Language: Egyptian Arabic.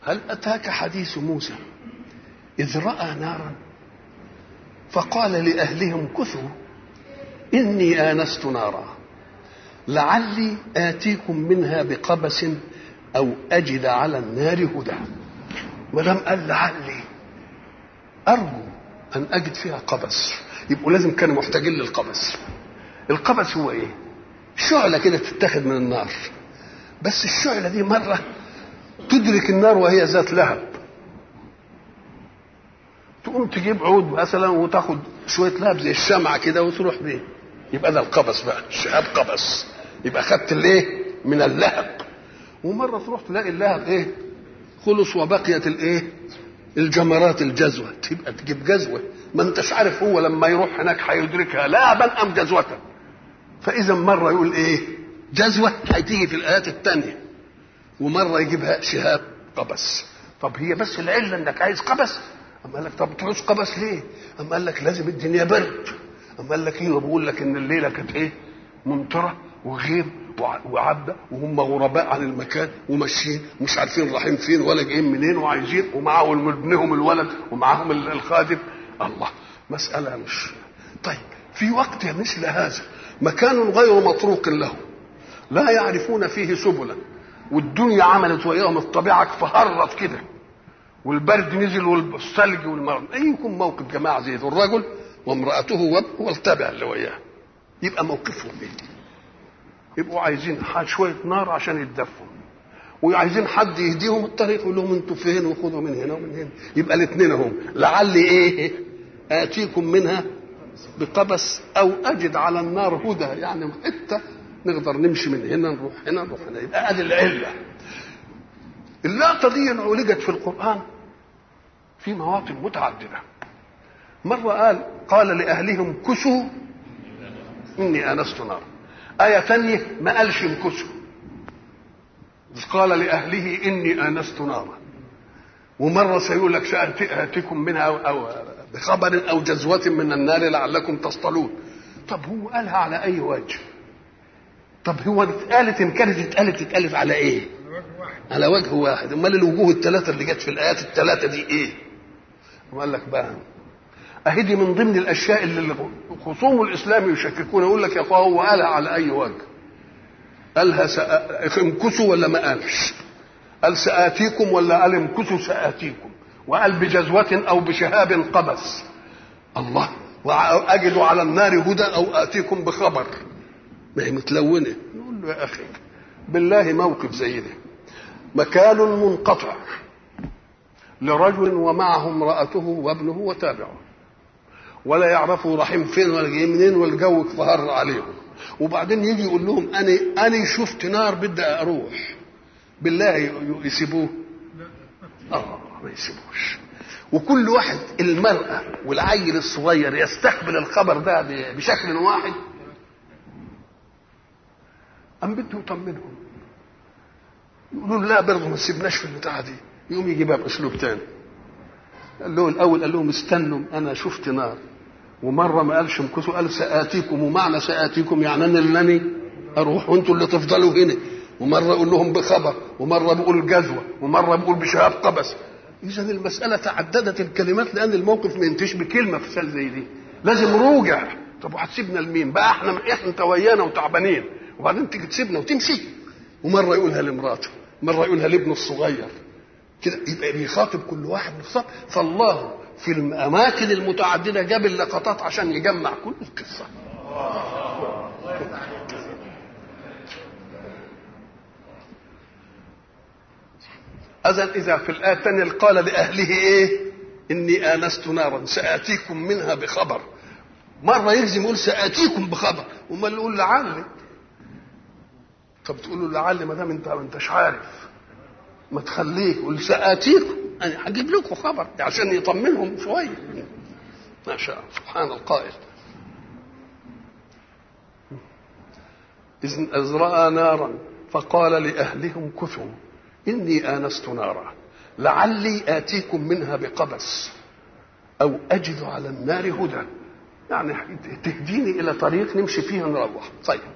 هل أتاك حديث موسى إذ رأى نارا فقال لأهلهم كثوا إني آنست نارا لعلي آتيكم منها بقبس أو أجد على النار هدى ولم قال لعلي أرجو أن أجد فيها قبس يبقوا لازم كانوا محتاجين للقبس القبس هو إيه؟ شعلة كده تتاخد من النار بس الشعلة دي مرة تدرك النار وهي ذات لهب تقوم تجيب عود مثلا وتاخد شوية لهب زي الشمعة كده وتروح بيه يبقى ده القبس بقى شهاب قبس يبقى خدت الايه من اللهب ومرة تروح تلاقي اللهب ايه خلص وبقيت الايه الجمرات الجزوة تبقى تجيب جزوة ما انتش عارف هو لما يروح هناك هيدركها لهبا ام جزوة فاذا مرة يقول ايه جزوة هتيجي في الايات الثانية ومرة يجيبها شهاب قبس طب هي بس العلة انك عايز قبس اما قال لك طب تعوز قبس ليه اما قال لك لازم الدنيا برد اما قال لك ايه بقول لك ان الليله كانت ايه ممطره وغيم وعبه وهم غرباء عن المكان وماشيين مش عارفين رايحين فين ولا جايين منين وعايزين ومعاهم ابنهم الولد ومعاهم الخادم الله مساله مش طيب في وقت مثل هذا مكان غير مطروق له لا يعرفون فيه سبلا والدنيا عملت وياهم الطبيعه فهرت كده والبرد نزل والثلج والمرض اي يكون موقف جماعه زي ذو الرجل وامراته وابنه والتابع اللي وياه يبقى موقفهم ايه يبقوا عايزين شويه نار عشان يتدفوا وعايزين حد يهديهم الطريق يقول لهم انتوا فين وخذوا من هنا ومن هنا يبقى الاثنين هم لعلي ايه اتيكم منها بقبس او اجد على النار هدى يعني حته نقدر نمشي من هنا نروح هنا نروح هنا يبقى ادي العله اللقطه دي عولجت في القران في مواطن متعدده مرة قال قال لأهلهم كسوا إني آنست نارا آية ثانية ما قالش امكسوا قال لأهله إني آنست نارا ومرة سيقول لك سأتيكم منها أو, أو بخبر أو جزوة من النار لعلكم تصطلون طب هو قالها على أي وجه طب هو اتقالت إن كانت اتقالت اتقالت على إيه على وجه واحد امال الوجوه الثلاثة اللي جت في الآيات الثلاثة دي إيه وقال لك بقى اهي دي من ضمن الاشياء اللي خصوم الاسلام يشككون يقول لك يا اخويا هو قالها على اي وجه قالها سأ... امكسوا ولا ما قالش قال سآتيكم ولا قال امكسوا سآتيكم وقال بجزوة أو بشهاب قبس الله وأجد على النار هدى أو آتيكم بخبر ما هي متلونة نقول له يا أخي بالله موقف زي ده مكان منقطع لرجل ومعه امرأته وابنه وتابعه ولا يعرفوا رايحين فين ولا جايين منين والجو فهر عليهم وبعدين يجي يقول لهم انا انا شفت نار بدي اروح بالله يسيبوه اه ما يسيبوش وكل واحد المرأة والعيل الصغير يستقبل الخبر ده بشكل واحد أم بده يطمنهم يقولوا لا برضه ما تسيبناش في البتاعة دي يقوم يجيبها بأسلوب تاني قال له الأول قال لهم استنوا أنا شفت نار ومره ما قالش امكثوا قال ساتيكم ومعنى ساتيكم يعني انا اللي اروح وانتوا اللي تفضلوا هنا ومره يقول لهم بخبر ومره بيقول جزوه ومره بيقول بشهاب قبس اذا المساله تعددت الكلمات لان الموقف ما ينتهيش بكلمه في سال زي دي لازم روجع طب وهتسيبنا لمين بقى احنا احنا انت ويانا وتعبانين وبعدين تيجي تسيبنا وتمشي ومره يقولها لمراته مره يقولها لابنه الصغير كده يبقى بيخاطب كل واحد بخطاب فالله في الاماكن المتعدده جاب اللقطات عشان يجمع كل القصه اذا اذا في الايه الثانيه قال لاهله ايه اني انست نارا ساتيكم منها بخبر مره يلزم يقول ساتيكم بخبر وما يقول لعل طب تقول له لعل ما دام انت ما انتش عارف ما تخليه قول ساتيكم انا هجيب لكم خبر عشان يطمنهم شويه ما شاء الله سبحان القائل إذ رأى نارا فقال لأهلهم كثوا إني آنست نارا لعلي آتيكم منها بقبس أو أجد على النار هدى يعني تهديني إلى طريق نمشي فيه نروح طيب